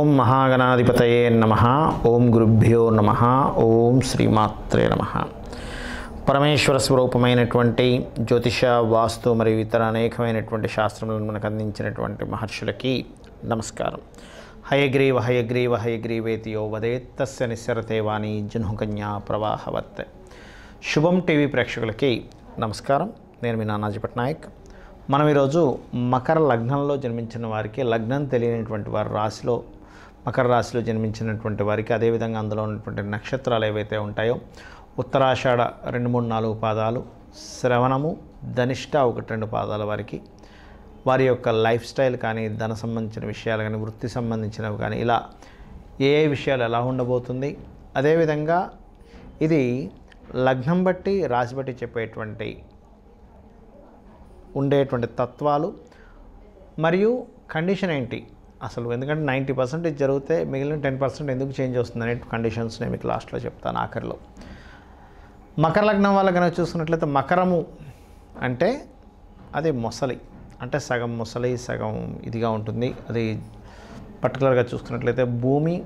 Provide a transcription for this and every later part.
ఓం మహాగణాధిపతయే నమ ఓం గురుభ్యో నమ ఓం శ్రీమాత్రే నమ పరమేశ్వర స్వరూపమైనటువంటి జ్యోతిష వాస్తు మరియు ఇతర అనేకమైనటువంటి శాస్త్రములను మనకు అందించినటువంటి మహర్షులకి నమస్కారం హయగ్రీవ హయగ్రీవ హయగ్రీవేతి యో వదేత్ తస్య నిస్సరతే వాణి జున్హుకన్యా ప్రవాహవత్ శుభం టీవీ ప్రేక్షకులకి నమస్కారం నేను మీ నానాజీ పట్నాయక్ మనం ఈరోజు మకర లగ్నంలో జన్మించిన వారికి లగ్నం తెలియనటువంటి వారి రాశిలో మకర రాశిలో జన్మించినటువంటి వారికి అదేవిధంగా అందులో ఉన్నటువంటి నక్షత్రాలు ఏవైతే ఉంటాయో ఉత్తరాషాఢ రెండు మూడు నాలుగు పాదాలు శ్రవణము ధనిష్ట ఒకటి రెండు పాదాల వారికి వారి యొక్క లైఫ్ స్టైల్ కానీ ధన సంబంధించిన విషయాలు కానీ వృత్తి సంబంధించినవి కానీ ఇలా ఏ ఏ విషయాలు ఎలా ఉండబోతుంది అదేవిధంగా ఇది లగ్నం బట్టి రాశి బట్టి చెప్పేటువంటి ఉండేటువంటి తత్వాలు మరియు కండిషన్ ఏంటి అసలు ఎందుకంటే నైంటీ పర్సెంటేజ్ జరిగితే మిగిలిన టెన్ పర్సెంట్ ఎందుకు చేంజ్ వస్తుంది అనే కండిషన్స్ నేను మీకు లాస్ట్లో చెప్తాను ఆఖరిలో మకర లగ్నం వాళ్ళ కనుక చూసుకున్నట్లయితే మకరము అంటే అది మొసలి అంటే సగం మొసలి సగం ఇదిగా ఉంటుంది అది పర్టికులర్గా చూసుకున్నట్లయితే భూమి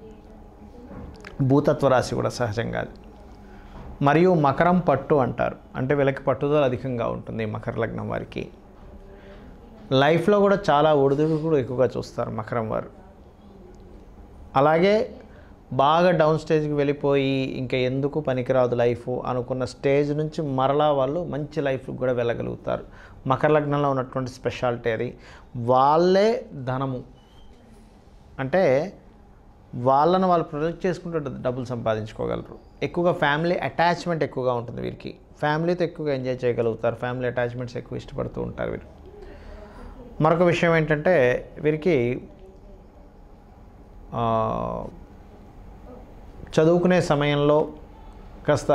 భూతత్వ రాశి కూడా సహజంగా అది మరియు మకరం పట్టు అంటారు అంటే వీళ్ళకి పట్టుదల అధికంగా ఉంటుంది మకర లగ్నం వారికి లైఫ్లో కూడా చాలా ఒడిదుడు కూడా ఎక్కువగా చూస్తారు మకరం వారు అలాగే బాగా డౌన్ స్టేజ్కి వెళ్ళిపోయి ఇంకా ఎందుకు పనికిరాదు లైఫ్ అనుకున్న స్టేజ్ నుంచి మరలా వాళ్ళు మంచి లైఫ్ కూడా వెళ్ళగలుగుతారు మకర లగ్నంలో ఉన్నటువంటి స్పెషాలిటీ అది వాళ్ళే ధనము అంటే వాళ్ళను వాళ్ళు ప్రొజెక్ట్ చేసుకుంటూ డబ్బులు సంపాదించుకోగలరు ఎక్కువగా ఫ్యామిలీ అటాచ్మెంట్ ఎక్కువగా ఉంటుంది వీరికి ఫ్యామిలీతో ఎక్కువగా ఎంజాయ్ చేయగలుగుతారు ఫ్యామిలీ అటాచ్మెంట్స్ ఎక్కువ ఇష్టపడుతూ ఉంటారు వీరు మరొక విషయం ఏంటంటే వీరికి ఆ, చదువుకునే సమయంలో కాస్త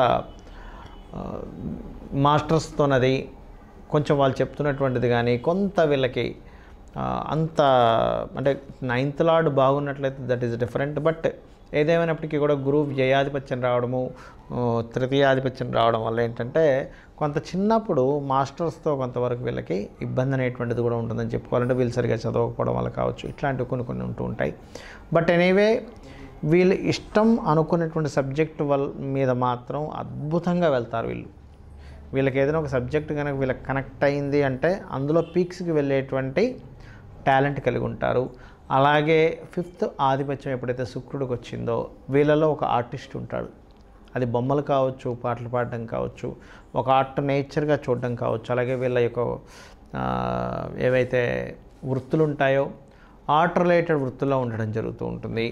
ఆ, మాస్టర్స్తోనది కొంచెం వాళ్ళు చెప్తున్నటువంటిది కానీ కొంత వీళ్ళకి ఆ, అంత అంటే నైన్త్ లార్డ్ బాగున్నట్లయితే దట్ ఈస్ డిఫరెంట్ బట్ ఏదేమైనప్పటికీ కూడా గురువు వ్యయాధిపత్యం రావడము ఆ, తృతీయాధిపత్యం రావడం వల్ల ఏంటంటే కొంత చిన్నప్పుడు మాస్టర్స్తో కొంతవరకు వీళ్ళకి ఇబ్బంది అనేటువంటిది కూడా ఉంటుందని చెప్పుకోవాలంటే వీళ్ళు సరిగా చదవకపోవడం వల్ల కావచ్చు ఇట్లాంటివి కొన్ని కొన్ని ఉంటూ ఉంటాయి బట్ ఎనీవే వీళ్ళు ఇష్టం అనుకున్నటువంటి సబ్జెక్ట్ వల్ మీద మాత్రం అద్భుతంగా వెళ్తారు వీళ్ళు వీళ్ళకి ఏదైనా ఒక సబ్జెక్ట్ కనుక వీళ్ళకి కనెక్ట్ అయింది అంటే అందులో పీక్స్కి వెళ్ళేటువంటి టాలెంట్ కలిగి ఉంటారు అలాగే ఫిఫ్త్ ఆధిపత్యం ఎప్పుడైతే శుక్రుడికి వచ్చిందో వీళ్ళలో ఒక ఆర్టిస్ట్ ఉంటాడు అది బొమ్మలు కావచ్చు పాటలు పాడడం కావచ్చు ఒక ఆర్ట్ నేచర్గా చూడడం కావచ్చు అలాగే వీళ్ళ యొక్క ఆ, ఏవైతే వృత్తులు ఉంటాయో ఆర్ట్ రిలేటెడ్ వృత్తుల్లో ఉండడం జరుగుతూ ఉంటుంది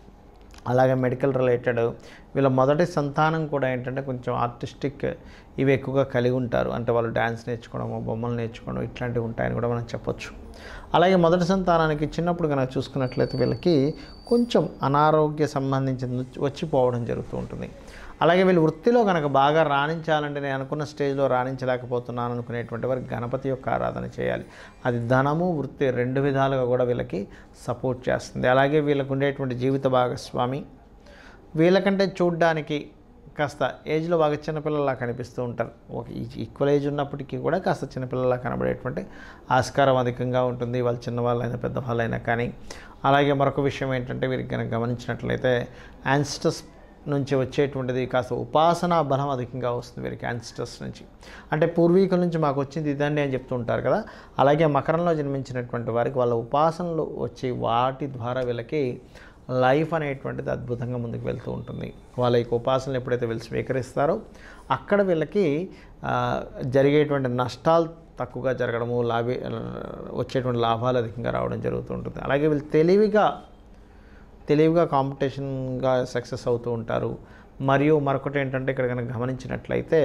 అలాగే మెడికల్ రిలేటెడ్ వీళ్ళ మొదటి సంతానం కూడా ఏంటంటే కొంచెం ఆర్టిస్టిక్ ఇవి ఎక్కువగా కలిగి ఉంటారు అంటే వాళ్ళు డ్యాన్స్ నేర్చుకోవడం బొమ్మలు నేర్చుకోవడం ఇట్లాంటివి ఉంటాయని కూడా మనం చెప్పొచ్చు అలాగే మొదటి సంతానానికి చిన్నప్పుడు కనుక చూసుకున్నట్లయితే వీళ్ళకి కొంచెం అనారోగ్య సంబంధించిన వచ్చిపోవడం జరుగుతూ ఉంటుంది అలాగే వీళ్ళు వృత్తిలో కనుక బాగా రాణించాలంటే నేను అనుకున్న స్టేజ్లో రాణించలేకపోతున్నాను అనుకునేటువంటి వారు గణపతి యొక్క ఆరాధన చేయాలి అది ధనము వృత్తి రెండు విధాలుగా కూడా వీళ్ళకి సపోర్ట్ చేస్తుంది అలాగే వీళ్ళకు ఉండేటువంటి జీవిత భాగస్వామి వీళ్ళకంటే చూడ్డానికి కాస్త ఏజ్లో బాగా చిన్నపిల్లలా కనిపిస్తూ ఉంటారు ఒక ఈక్వల్ ఏజ్ ఉన్నప్పటికీ కూడా కాస్త చిన్నపిల్లలా కనబడేటువంటి ఆస్కారం అధికంగా ఉంటుంది వాళ్ళు చిన్నవాళ్ళైనా పెద్దవాళ్ళైనా కానీ అలాగే మరొక విషయం ఏంటంటే వీరికి కనుక గమనించినట్లయితే యాన్స్టస్ నుంచి వచ్చేటువంటిది కాస్త ఉపాసనా బలం అధికంగా వస్తుంది వీరికి యాన్స్టర్స్ నుంచి అంటే పూర్వీకుల నుంచి మాకు వచ్చింది ఇదండి అని చెప్తూ ఉంటారు కదా అలాగే మకరంలో జన్మించినటువంటి వారికి వాళ్ళ ఉపాసనలు వచ్చి వాటి ద్వారా వీళ్ళకి లైఫ్ అనేటువంటిది అద్భుతంగా ముందుకు వెళ్తూ ఉంటుంది వాళ్ళ యొక్క ఉపాసనలు ఎప్పుడైతే వీళ్ళు స్వీకరిస్తారో అక్కడ వీళ్ళకి ఆ, జరిగేటువంటి నష్టాలు తక్కువగా జరగడము లాభే వచ్చేటువంటి లాభాలు అధికంగా రావడం జరుగుతూ ఉంటుంది అలాగే వీళ్ళు తెలివిగా తెలివిగా కాంపిటీషన్గా సక్సెస్ అవుతూ ఉంటారు మరియు మరొకటి ఏంటంటే ఇక్కడ కనుక గమనించినట్లయితే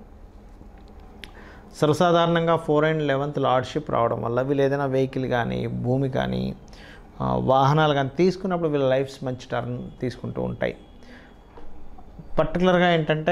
సర్వసాధారణంగా ఫోర్ అండ్ లెవెన్త్ లార్డ్షిప్ రావడం వల్ల వీళ్ళు ఏదైనా వెహికల్ కానీ భూమి కానీ ఆ, వాహనాలు కానీ తీసుకున్నప్పుడు వీళ్ళ లైఫ్స్ మంచి టర్న్ తీసుకుంటూ ఉంటాయి పర్టికులర్గా ఏంటంటే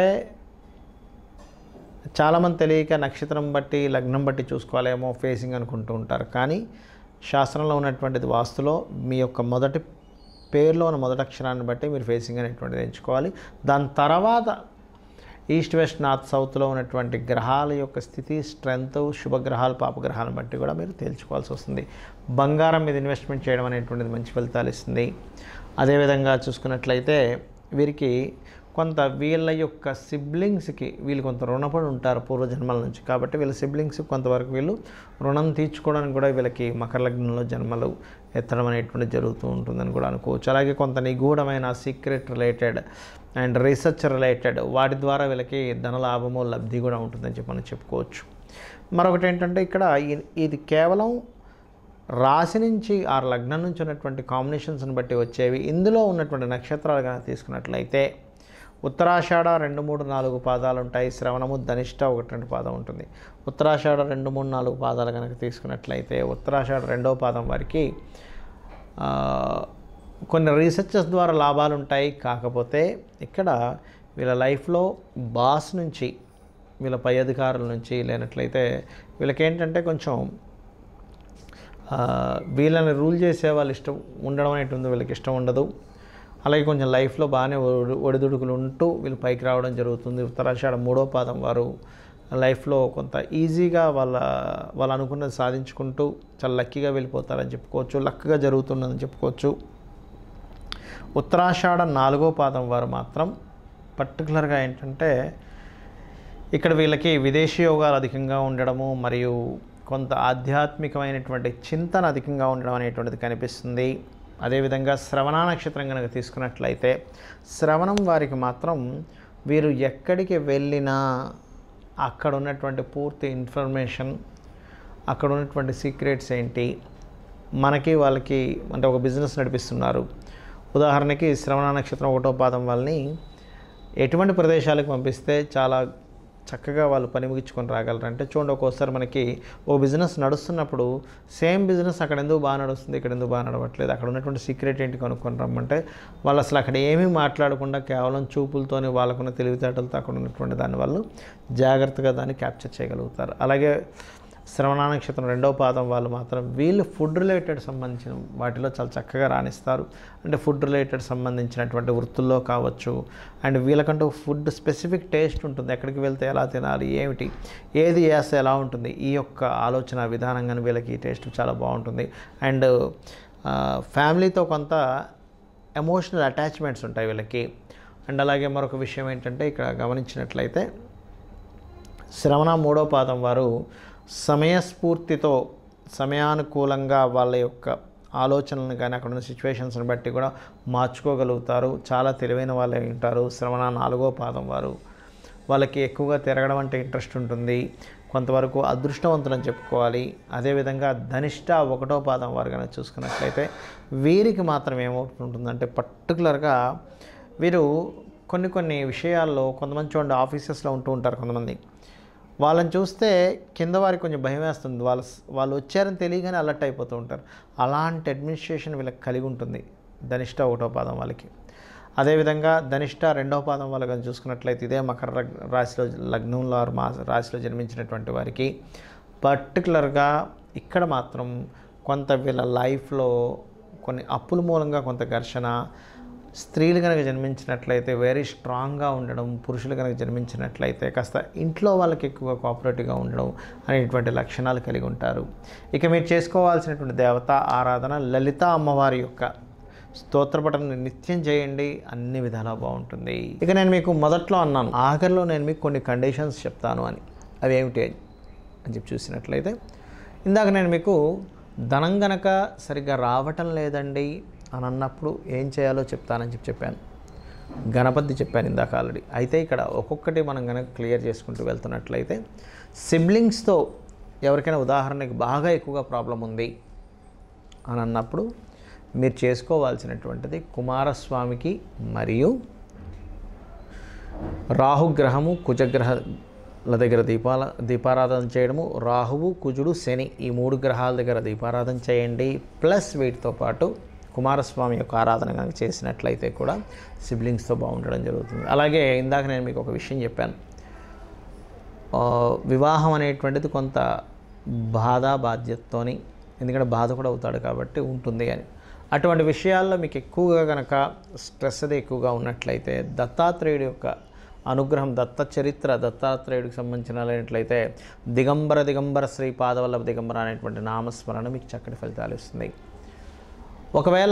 చాలామంది తెలియక నక్షత్రం బట్టి లగ్నం బట్టి చూసుకోవాలేమో ఫేసింగ్ అనుకుంటూ ఉంటారు కానీ శాస్త్రంలో ఉన్నటువంటిది వాస్తులో మీ యొక్క మొదటి పేరులో ఉన్న మొదటి అక్షరాన్ని బట్టి మీరు ఫేసింగ్ అనేటువంటిది ఎంచుకోవాలి దాని తర్వాత ఈస్ట్ వెస్ట్ నార్త్ సౌత్లో ఉన్నటువంటి గ్రహాల యొక్క స్థితి స్ట్రెంగ్త్ శుభగ్రహాలు పాపగ్రహాలను బట్టి కూడా మీరు తేల్చుకోవాల్సి వస్తుంది బంగారం మీద ఇన్వెస్ట్మెంట్ చేయడం అనేటువంటిది మంచి ఫలితాలు ఇస్తుంది అదేవిధంగా చూసుకున్నట్లయితే వీరికి కొంత వీళ్ళ యొక్క సిబ్లింగ్స్కి వీళ్ళు కొంత రుణపడి ఉంటారు పూర్వజన్మల నుంచి కాబట్టి వీళ్ళ సిబ్లింగ్స్ కొంతవరకు వీళ్ళు రుణం తీర్చుకోవడానికి కూడా వీళ్ళకి మకర లగ్నంలో జన్మలు ఎత్తడం అనేటువంటి జరుగుతూ ఉంటుందని కూడా అనుకోవచ్చు అలాగే కొంత నిగూఢమైన secret related and research related వాటి ద్వారా వీళ్ళకి ధనలాభము లబ్ధి కూడా ఉంటుందని చెప్పి మనం చెప్పుకోవచ్చు మరొకటి ఏంటంటే ఇక్కడ ఇ- ఇది కేవలం రాశి నుంచి ఆ లగ్నం నుంచి ఉన్నటువంటి కాంబినేషన్స్ని బట్టి వచ్చేవి ఇందులో ఉన్నటువంటి నక్షత్రాలు కనుక తీసుకున్నట్లయితే ఉత్తరాషాఢ రెండు మూడు నాలుగు పాదాలు ఉంటాయి శ్రవణము ధనిష్ట ఒకటి రెండు పాదం ఉంటుంది ఉత్తరాషాఢ రెండు మూడు నాలుగు పాదాలు కనుక తీసుకున్నట్లయితే ఉత్తరాషాఢ రెండవ పాదం వారికి ఆ, కొన్ని రీసెర్చెస్ ద్వారా లాభాలు ఉంటాయి కాకపోతే ఇక్కడ వీళ్ళ లైఫ్లో బాస్ నుంచి వీళ్ళ పై అధికారుల నుంచి లేనట్లయితే వీళ్ళకేంటంటే కొంచెం ఆ, వీళ్ళని రూల్ చేసే వాళ్ళు ఇష్టం ఉండడం అనేటువంటి వీళ్ళకి ఇష్టం ఉండదు అలాగే కొంచెం లైఫ్లో బాగానే ఒడి- ఒడిదుడుకులు ఉంటూ వీళ్ళు పైకి రావడం జరుగుతుంది ఉత్తరాషాఢ మూడో పాదం వారు లైఫ్లో కొంత ఈజీగా వాళ్ళ వాళ్ళు అనుకున్నది సాధించుకుంటూ చాలా లక్కీగా వెళ్ళిపోతారని చెప్పుకోవచ్చు లక్కగా జరుగుతున్నదని చెప్పుకోవచ్చు ఉత్తరాషాఢ నాలుగో పాదం వారు మాత్రం పర్టికులర్గా ఏంటంటే ఇక్కడ వీళ్ళకి విదేశీ యోగాలు అధికంగా ఉండడము మరియు కొంత ఆధ్యాత్మికమైనటువంటి చింతన అధికంగా ఉండడం అనేటువంటిది కనిపిస్తుంది అదేవిధంగా శ్రవణ నక్షత్రం కనుక తీసుకున్నట్లయితే శ్రవణం వారికి మాత్రం వీరు ఎక్కడికి వెళ్ళినా అక్కడ ఉన్నటువంటి పూర్తి ఇన్ఫర్మేషన్ అక్కడ ఉన్నటువంటి సీక్రెట్స్ ఏంటి మనకి వాళ్ళకి అంటే ఒక బిజినెస్ నడిపిస్తున్నారు ఉదాహరణకి శ్రవణ నక్షత్రం ఒకటో పాదం వాళ్ళని ఎటువంటి ప్రదేశాలకు పంపిస్తే చాలా చక్కగా వాళ్ళు పని ముగించుకొని రాగలరు అంటే చూడండి ఒక్కోసారి మనకి ఓ బిజినెస్ నడుస్తున్నప్పుడు సేమ్ బిజినెస్ అక్కడ ఎందుకు బాగా నడుస్తుంది ఇక్కడ ఎందుకు బాగా నడవట్లేదు అక్కడ ఉన్నటువంటి సీక్రెట్ ఏంటి కనుక్కొని రమ్మంటే వాళ్ళు అసలు అక్కడ ఏమీ మాట్లాడకుండా కేవలం చూపులతోని వాళ్ళకున్న తెలివితేటలతో అక్కడ ఉన్నటువంటి దాన్ని వాళ్ళు జాగ్రత్తగా దాన్ని క్యాప్చర్ చేయగలుగుతారు అలాగే శ్రవణ నక్షత్రం రెండవ పాదం వాళ్ళు మాత్రం వీళ్ళు ఫుడ్ రిలేటెడ్ సంబంధించిన వాటిలో చాలా చక్కగా రాణిస్తారు అంటే ఫుడ్ రిలేటెడ్ సంబంధించినటువంటి వృత్తుల్లో కావచ్చు అండ్ వీళ్ళకంటూ ఫుడ్ స్పెసిఫిక్ టేస్ట్ ఉంటుంది ఎక్కడికి వెళ్తే ఎలా తినాలి ఏమిటి ఏది వేస్తే ఎలా ఉంటుంది ఈ యొక్క ఆలోచన విధానంగా వీళ్ళకి ఈ టేస్ట్ చాలా బాగుంటుంది అండ్ ఫ్యామిలీతో కొంత ఎమోషనల్ అటాచ్మెంట్స్ ఉంటాయి వీళ్ళకి అండ్ అలాగే మరొక విషయం ఏంటంటే ఇక్కడ గమనించినట్లయితే శ్రవణ మూడో పాదం వారు సమయస్ఫూర్తితో సమయానుకూలంగా వాళ్ళ యొక్క ఆలోచనలను కానీ అక్కడ ఉన్న సిచ్యువేషన్స్ని బట్టి కూడా మార్చుకోగలుగుతారు చాలా తెలివైన వాళ్ళే ఉంటారు శ్రవణ నాలుగో పాదం వారు వాళ్ళకి ఎక్కువగా తిరగడం అంటే ఇంట్రెస్ట్ ఉంటుంది కొంతవరకు అదృష్టవంతులని చెప్పుకోవాలి అదేవిధంగా ధనిష్ట ఒకటో పాదం వారు కనుక చూసుకున్నట్లయితే వీరికి మాత్రం ఏమవుతుంటుందంటే పర్టికులర్గా వీరు కొన్ని కొన్ని విషయాల్లో కొంతమంది చూడండి ఆఫీసెస్లో ఉంటూ ఉంటారు కొంతమంది వాళ్ళని చూస్తే కింద వారికి కొంచెం భయం వేస్తుంది వాళ్ళ వాళ్ళు వచ్చారని తెలియగానే అలర్ట్ అయిపోతూ ఉంటారు అలాంటి అడ్మినిస్ట్రేషన్ వీళ్ళకి కలిగి ఉంటుంది ధనిష్ట ఒకటో పాదం వాళ్ళకి అదేవిధంగా ధనిష్ట రెండవ పాదం వాళ్ళు కానీ చూసుకున్నట్లయితే ఇదే మకర లగ్- రాశిలో లగ్నంలో ఆరు మా రాశిలో జన్మించినటువంటి వారికి పర్టికులర్గా ఇక్కడ మాత్రం కొంత వీళ్ళ లైఫ్లో కొన్ని అప్పుల మూలంగా కొంత ఘర్షణ స్త్రీలు కనుక జన్మించినట్లయితే వెరీ స్ట్రాంగ్గా ఉండడం పురుషులు కనుక జన్మించినట్లయితే కాస్త ఇంట్లో వాళ్ళకి ఎక్కువగా కోఆపరేటివ్గా ఉండడం అనేటువంటి లక్షణాలు కలిగి ఉంటారు ఇక మీరు చేసుకోవాల్సినటువంటి దేవత ఆరాధన లలిత అమ్మవారి యొక్క స్తోత్రపటం నిత్యం చేయండి అన్ని విధాలా బాగుంటుంది ఇక నేను మీకు మొదట్లో అన్నాను ఆఖరిలో నేను మీకు కొన్ని కండిషన్స్ చెప్తాను అని అవి ఏమిటి అని చెప్పి చూసినట్లయితే ఇందాక నేను మీకు ధనం గనక సరిగ్గా రావటం లేదండి అని అన్నప్పుడు ఏం చేయాలో చెప్తానని చెప్పి చెప్పాను గణపతి చెప్పాను ఇందాక ఆల్రెడీ అయితే ఇక్కడ ఒక్కొక్కటి మనం కనుక క్లియర్ చేసుకుంటూ వెళ్తున్నట్లయితే సిబ్లింగ్స్తో ఎవరికైనా ఉదాహరణకి బాగా ఎక్కువగా ప్రాబ్లం ఉంది అని అన్నప్పుడు మీరు చేసుకోవాల్సినటువంటిది కుమారస్వామికి మరియు రాహుగ్రహము కుజగ్రహాల దగ్గర దీపాల దీపారాధన చేయడము రాహువు కుజుడు శని ఈ మూడు గ్రహాల దగ్గర దీపారాధన చేయండి ప్లస్ వీటితో పాటు కుమారస్వామి యొక్క ఆరాధన కనుక చేసినట్లయితే కూడా సిబ్లింగ్స్తో బాగుండడం జరుగుతుంది అలాగే ఇందాక నేను మీకు ఒక విషయం చెప్పాను ఆ, వివాహం అనేటువంటిది కొంత బాధ బాధ్యతతోని ఎందుకంటే బాధ కూడా అవుతాడు కాబట్టి ఉంటుంది అని అటువంటి విషయాల్లో మీకు ఎక్కువగా కనుక స్ట్రెస్ అది ఎక్కువగా ఉన్నట్లయితే దత్తాత్రేయుడి యొక్క అనుగ్రహం దత్త చరిత్ర దత్తాత్రేయుడికి సంబంధించినట్లయితే దిగంబర దిగంబర శ్రీ పాదవల్లభ దిగంబర అనేటువంటి నామస్మరణ మీకు చక్కటి ఫలితాలు ఇస్తుంది ఒకవేళ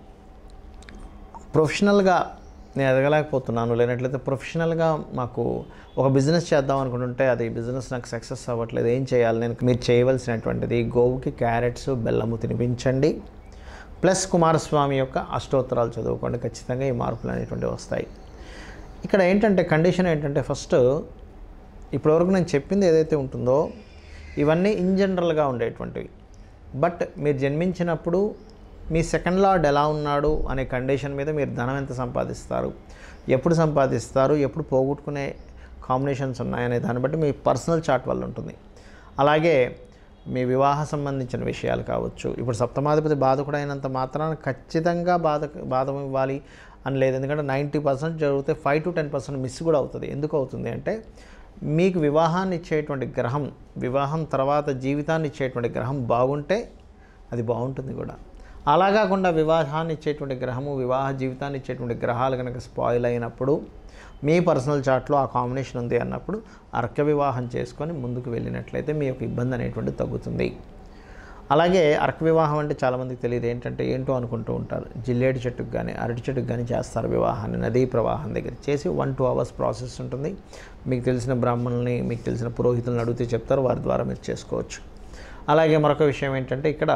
ప్రొఫెషనల్గా నేను ఎదగలేకపోతున్నాను లేనట్లయితే ప్రొఫెషనల్గా మాకు ఒక బిజినెస్ చేద్దాం అనుకుంటుంటే అది బిజినెస్ నాకు సక్సెస్ అవ్వట్లేదు ఏం చేయాలి నేను మీరు చేయవలసినటువంటిది గోవుకి క్యారెట్స్ బెల్లము తినిపించండి ప్లస్ కుమారస్వామి యొక్క అష్టోత్తరాలు చదువుకోండి ఖచ్చితంగా ఈ మార్పులు అనేటువంటివి వస్తాయి ఇక్కడ ఏంటంటే కండిషన్ ఏంటంటే ఫస్ట్ ఇప్పటివరకు నేను చెప్పింది ఏదైతే ఉంటుందో ఇవన్నీ ఇన్ జనరల్గా ఉండేటువంటివి బట్ మీరు జన్మించినప్పుడు మీ సెకండ్ లార్డ్ ఎలా ఉన్నాడు అనే కండిషన్ మీద మీరు ధనం ఎంత సంపాదిస్తారు ఎప్పుడు సంపాదిస్తారు ఎప్పుడు పోగొట్టుకునే కాంబినేషన్స్ ఉన్నాయనే దాన్ని బట్టి మీ పర్సనల్ చార్ట్ వల్ల ఉంటుంది అలాగే మీ వివాహ సంబంధించిన విషయాలు కావచ్చు ఇప్పుడు సప్తమాధిపతి బాధకుడు అయినంత మాత్రాన ఖచ్చితంగా బాధ బాధం ఇవ్వాలి అని లేదు ఎందుకంటే నైంటీ పర్సెంట్ జరిగితే five to ten percent miss కూడా అవుతుంది ఎందుకు అవుతుంది అంటే మీకు వివాహాన్ని ఇచ్చేటువంటి గ్రహం వివాహం తర్వాత జీవితాన్ని ఇచ్చేటువంటి గ్రహం బాగుంటే అది బాగుంటుంది కూడా అలా కాకుండా వివాహాన్ని ఇచ్చేటువంటి గ్రహము వివాహ జీవితాన్ని ఇచ్చేటువంటి గ్రహాలు కనుక స్పాయిల్ అయినప్పుడు మీ పర్సనల్ చార్ట్లో ఆ కాంబినేషన్ ఉంది అన్నప్పుడు అర్క వివాహం చేసుకొని ముందుకు వెళ్ళినట్లయితే మీ యొక్క ఇబ్బంది అనేటువంటి తగ్గుతుంది అలాగే అర్క వివాహం అంటే చాలామందికి తెలియదు ఏంటంటే ఏంటో అనుకుంటూ ఉంటారు జిల్లేడు చెట్టుకు కానీ అరటి చెట్టుకు కానీ చేస్తారు వివాహాన్ని నదీ ప్రవాహం దగ్గర చేసి వన్ టూ అవర్స్ ప్రాసెస్ ఉంటుంది మీకు తెలిసిన బ్రాహ్మణుల్ని మీకు తెలిసిన పురోహితులను అడిగితే చెప్తారు వారి ద్వారా మీరు చేసుకోవచ్చు అలాగే మరొక విషయం ఏంటంటే ఇక్కడ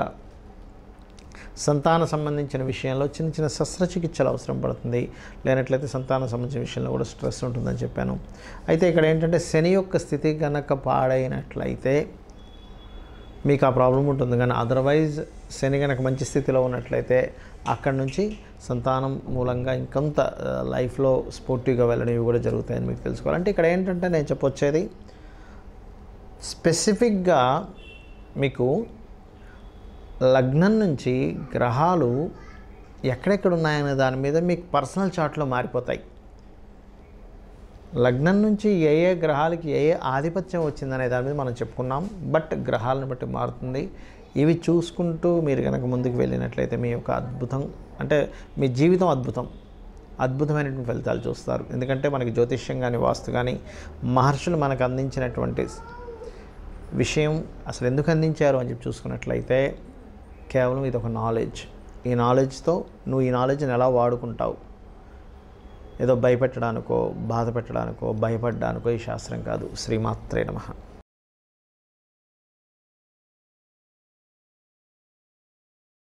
సంతాన సంబంధించిన విషయంలో చిన్న చిన్న శస్త్రచికిత్సలు అవసరం పడుతుంది లేనట్లయితే సంతాన సంబంధించిన విషయంలో కూడా స్ట్రెస్ ఉంటుందని చెప్పాను అయితే ఇక్కడ ఏంటంటే శని యొక్క స్థితి కనుక పాడైనట్లయితే మీకు ఆ ప్రాబ్లం ఉంటుంది కానీ అదర్వైజ్ శని కనుక మంచి స్థితిలో ఉన్నట్లయితే అక్కడి నుంచి సంతానం మూలంగా ఇంకొంత ఆ, లైఫ్లో స్పోర్టివ్గా వెళ్ళడం ఇవి కూడా జరుగుతాయని మీకు తెలుసుకోవాలి అంటే ఇక్కడ ఏంటంటే నేను చెప్పొచ్చేది స్పెసిఫిక్గా మీకు లగ్నం నుంచి గ్రహాలు ఎక్కడెక్కడ ఉన్నాయనే దాని మీద మీకు పర్సనల్ చార్ట్లో మారిపోతాయి లగ్నం నుంచి ఏ ఏ గ్రహాలకి ఏ ఏ ఆధిపత్యం వచ్చిందనే దాని మీద మనం చెప్పుకున్నాం బట్ గ్రహాలను బట్టి మారుతుంది ఇవి చూసుకుంటూ మీరు కనుక ముందుకు వెళ్ళినట్లయితే మీ యొక్క అద్భుతం అంటే మీ జీవితం అద్భుతం అద్భుతమైనటువంటి ఫలితాలు చూస్తారు ఎందుకంటే మనకి జ్యోతిష్యం కానీ వాస్తు కానీ మహర్షులు మనకు అందించినటువంటి విషయం అసలు ఎందుకు అందించారు అని చెప్పి చూసుకున్నట్లయితే కేవలం ఇది ఒక నాలెడ్జ్ ఈ నాలెడ్జ్తో నువ్వు ఈ నాలెడ్జ్ని ఎలా వాడుకుంటావు ఏదో భయపెట్టడానికో బాధ పెట్టడానికో భయపడ్డానికో ఈ శాస్త్రం కాదు శ్రీమాత్రే నమః